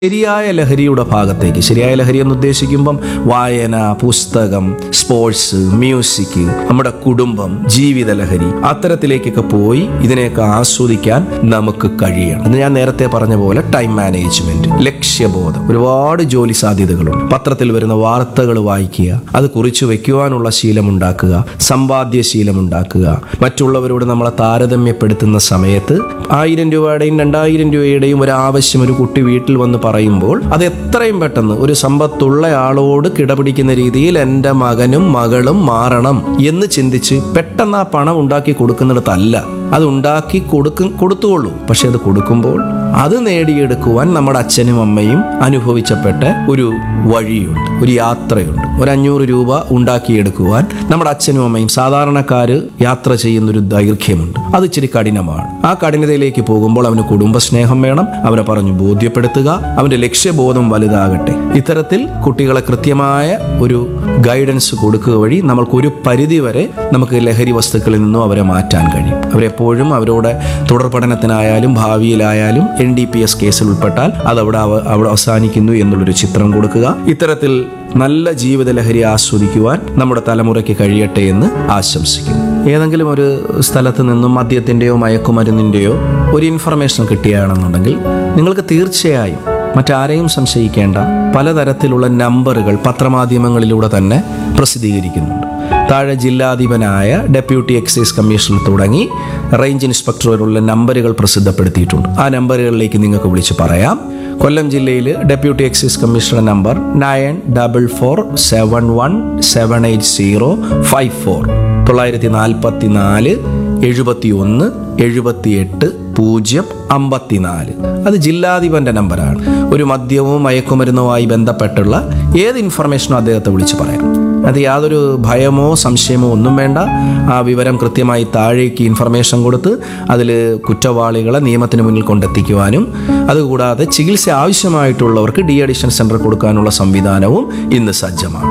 ശരിയായ ലഹരിയുടെ ഭാഗത്തേക്ക് ശരിയായ ലഹരി എന്ന് ഉദ്ദേശിക്കുമ്പം വായന പുസ്തകം സ്പോർട്സ് മ്യൂസിക് നമ്മുടെ കുടുംബം ജീവിത ലഹരി അത്തരത്തിലേക്കൊക്കെ പോയി ഇതിനെയൊക്കെ ആസ്വദിക്കാൻ നമുക്ക് കഴിയണം എന്ന് ഞാൻ നേരത്തെ പറഞ്ഞ പോലെ ടൈം മാനേജ്മെന്റ് ലക്ഷ്യബോധം ഒരുപാട് ജോലി സാധ്യതകളുണ്ട് പത്രത്തിൽ വരുന്ന വാർത്തകൾ വായിക്കുക അത് കുറിച്ചു വെക്കുവാനുള്ള ശീലമുണ്ടാക്കുക സമ്പാദ്യ ശീലമുണ്ടാക്കുക മറ്റുള്ളവരോട് നമ്മളെ താരതമ്യപ്പെടുത്തുന്ന സമയത്ത് ആയിരം രൂപയുടെയും രണ്ടായിരം രൂപയുടെയും ഒരു ആവശ്യം ഒരു കുട്ടി വീട്ടിൽ വന്ന് പറയുമ്പോൾ അത് എത്രയും പെട്ടെന്ന് ഒരു സമ്പത്തുള്ള ആളോട് കിടപിടിക്കുന്ന രീതിയിൽ എൻ്റെ മകനും മകളും മാറണം എന്ന് ചിന്തിച്ച് പെട്ടെന്ന് ആ പണം ഉണ്ടാക്കി കൊടുക്കുന്നിടത്തല്ല അത് ഉണ്ടാക്കി കൊടുക്കും കൊടുത്തുകൊള്ളൂ പക്ഷെ അത് കൊടുക്കുമ്പോൾ അത് നേടിയെടുക്കുവാൻ നമ്മുടെ അച്ഛനും അമ്മയും അനുഭവിച്ചപ്പെട്ട ഒരു വഴിയുണ്ട് ഒരു യാത്രയുണ്ട് ഒരു അഞ്ഞൂറ് രൂപ ഉണ്ടാക്കിയെടുക്കുവാൻ നമ്മുടെ അച്ഛനും അമ്മയും സാധാരണക്കാര് യാത്ര ചെയ്യുന്ന ഒരു ദൈർഘ്യമുണ്ട് അത് ഇച്ചിരി കഠിനമാണ് ആ കഠിനതയിലേക്ക് പോകുമ്പോൾ അവന് കുടുംബസ്നേഹം വേണം അവനെ പറഞ്ഞു ബോധ്യപ്പെടുത്തുക അവന്റെ ലക്ഷ്യബോധം വലുതാകട്ടെ ഇത്തരത്തിൽ കുട്ടികളെ കൃത്യമായ ഒരു ഗൈഡൻസ് കൊടുക്കുക വഴി നമ്മൾക്ക് ഒരു പരിധി വരെ നമുക്ക് ലഹരി വസ്തുക്കളിൽ നിന്നും അവരെ മാറ്റാൻ കഴിയും അവരെപ്പോഴും അവരോട് തുടർ പഠനത്തിനായാലും ഭാവിയിലായാലും എൻ ഡി പി എസ് കേസിൽ ഉൾപ്പെട്ടാൽ അത് അവിടെ അവ- അവിടെ അവസാനിക്കുന്നു എന്നുള്ളൊരു ചിത്രം കൊടുക്കുക ഇത്തരത്തിൽ നല്ല ജീവിത ലഹരി ആസ്വദിക്കുവാൻ നമ്മുടെ തലമുറയ്ക്ക് കഴിയട്ടെ എന്ന് ആശംസിക്കുന്നു ഏതെങ്കിലും ഒരു സ്ഥലത്ത് നിന്നും മദ്യത്തിൻ്റെയോ മയക്കുമരുന്നിൻ്റെയോ ഒരു ഇൻഫർമേഷൻ കിട്ടുകയാണെന്നുണ്ടെങ്കിൽ നിങ്ങൾക്ക് തീർച്ചയായും മറ്റാരെയും സംശയിക്കേണ്ട പലതരത്തിലുള്ള നമ്പറുകൾ പത്രമാധ്യമങ്ങളിലൂടെ തന്നെ പ്രസിദ്ധീകരിക്കുന്നുണ്ട് താഴെ ജില്ലാധിപനായ ഡെപ്യൂട്ടി എക്സൈസ് കമ്മീഷണർ തുടങ്ങി റേഞ്ച് ഇൻസ്പെക്ടർ വരെയുള്ള നമ്പറുകൾ പ്രസിദ്ധപ്പെടുത്തിയിട്ടുണ്ട് ആ നമ്പറുകളിലേക്ക് നിങ്ങൾക്ക് വിളിച്ച് പറയാം കൊല്ലം ജില്ലയിൽ deputy excise commissioner number nine double four seven one seven eight zero five four തൊള്ളായിരത്തി നാൽപ്പത്തി നാല് എഴുപത്തി ഒന്ന് എഴുപത്തിയെട്ട് പൂജ്യം അമ്പത്തിനാല് അത് ജില്ലാധിപന്റെ നമ്പറാണ് ഒരു മദ്യവും മയക്കുമരുന്നുമായി ബന്ധപ്പെട്ടുള്ള ഏത് ഇൻഫർമേഷനോ അദ്ദേഹത്തെ വിളിച്ച് പറയാം അത് യാതൊരു ഭയമോ സംശയമോ ഒന്നും വേണ്ട ആ വിവരം കൃത്യമായി താഴേക്ക് ഇൻഫർമേഷൻ കൊടുത്ത് അതിൽ കുറ്റവാളികളെ നിയമത്തിന് മുന്നിൽ കൊണ്ടെത്തിക്കുവാനും അതുകൂടാതെ ചികിത്സ ആവശ്യമായിട്ടുള്ളവർക്ക് ഡി അഡിഷൻ സെന്റർ കൊടുക്കാനുള്ള സംവിധാനവും ഇന്ന് സജ്ജമാണ്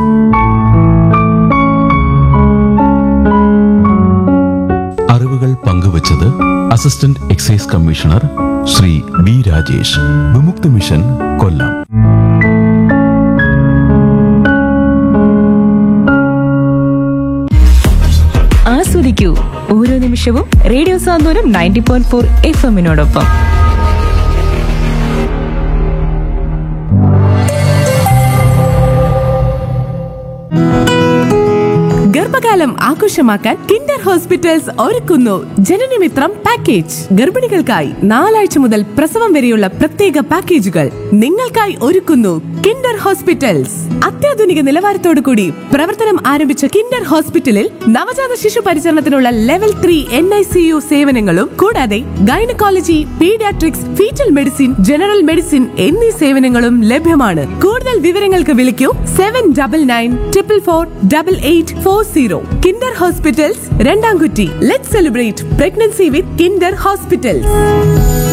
അറിവുകൾ പങ്കുവച്ചത് assistant excise commissioner Shri B Rajesh Vimukta mission Kollam ആസ്വദിക്കൂ ഓരോ നിമിഷവും radio Santhwanam ninety point four F എമ്മിനോടൊപ്പം ഗർഭകാലം ആഘോഷമാക്കാൻ കിൻഡർ ഹോസ്പിറ്റൽസ് ഒരുക്കുന്നു ജനനമിത്രം പാക്കേജ് ഗർഭിണികൾക്കായി നാലാഴ്ച മുതൽ പ്രസവം വരെയുള്ള പ്രത്യേക പാക്കേജുകൾ നിങ്ങൾക്കായി ഒരുക്കുന്നു കിൻഡർ ഹോസ്പിറ്റൽസ് അത്യാധുനിക നിലവാരത്തോടു കൂടി പ്രവർത്തനം ആരംഭിച്ച കിൻഡർ ഹോസ്പിറ്റലിൽ നവജാത ശിശു പരിചരണത്തിനുള്ള level three N I C U സേവനങ്ങളും കൂടാതെ gynaecology paediatrics foetal medicine general medicine എന്നീ സേവനങ്ങളും ലഭ്യമാണ് കൂടുതൽ വിവരങ്ങൾക്ക് വിളിക്കൂ seven double nine triple four double eight four zero Kinder hospitals Randamkutty let celebrate pregnancy with Kinder hospitals